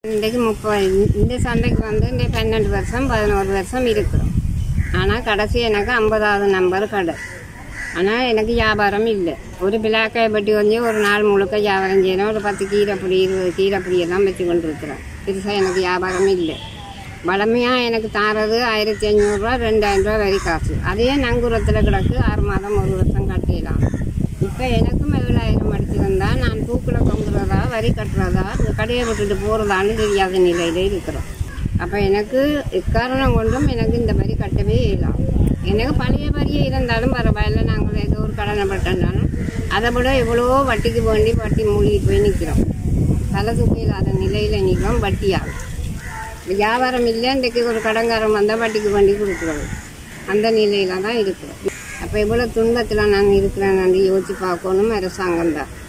இன்றைக்கு முப்பது இந்த சந்தைக்கு வந்து இந்த பன்னெண்டு வருஷம் பதினோரு வருஷம் இருக்கிறோம் ஆனால் கடைசி எனக்கு ஐம்பதாவது நம்பர் கடை ஆனால் எனக்கு வியாபாரம் இல்லை ஒரு பிளாக்காய் பட்டி வந்து ஒரு நாள் முழுக்க வியாபாரம் செய்யணும் ஒரு பத்து கீரைப்பொடி இருபது கீரைப்பொடியெல்லாம் வச்சு கொண்டு இருக்கிறேன் பெருசாக எனக்கு வியாபாரம் இல்லை வளமையாக எனக்கு தாரது ஆயிரத்தி ஐநூறுரூவா ரெண்டாயிரம் ரூபா வரி காசு அதே நங்கூரத்தில் கிடக்கு ஆறு மாதம் ஒரு வருஷம் கட்டிடலாம் இப்போ எனக்கும் ஏழாயிரம் அடிச்சிருந்தா நான் தூக்கில் தொங்குறதா வரி கட்டுறதா இந்த கடையை விட்டுட்டு போகிறதான்னு தெரியாத நிலையில இருக்கிறோம் அப்போ எனக்கு எக்காரணம் கொண்டும் எனக்கு இந்த வரி கட்டவே இயலாம் எனக்கு பழைய வரியே இருந்தாலும் பரவாயில்ல நாங்கள் ஏதோ ஒரு கடனை பட்டிருந்தாலும் அதை விட எவ்வளவோ வட்டிக்கு வேண்டி வட்டி மூழ்கிட்டு போய் நிற்கிறோம் தலை தூக்க இல்லாத நிலையில் நிற்கிறோம் வட்டியாகும் வியாபாரம் இல்லை இன்றைக்கு ஒரு கடங்காரம் வந்தால் வட்டிக்கு வண்டி கொடுக்குறது அந்த நிலையில தான் இருக்கிறோம் அப்போ எவ்வளோ துன்பத்தில் நான் இருக்கிறேன் யோசிச்சு பார்க்கணும் அரசாங்கம் தான்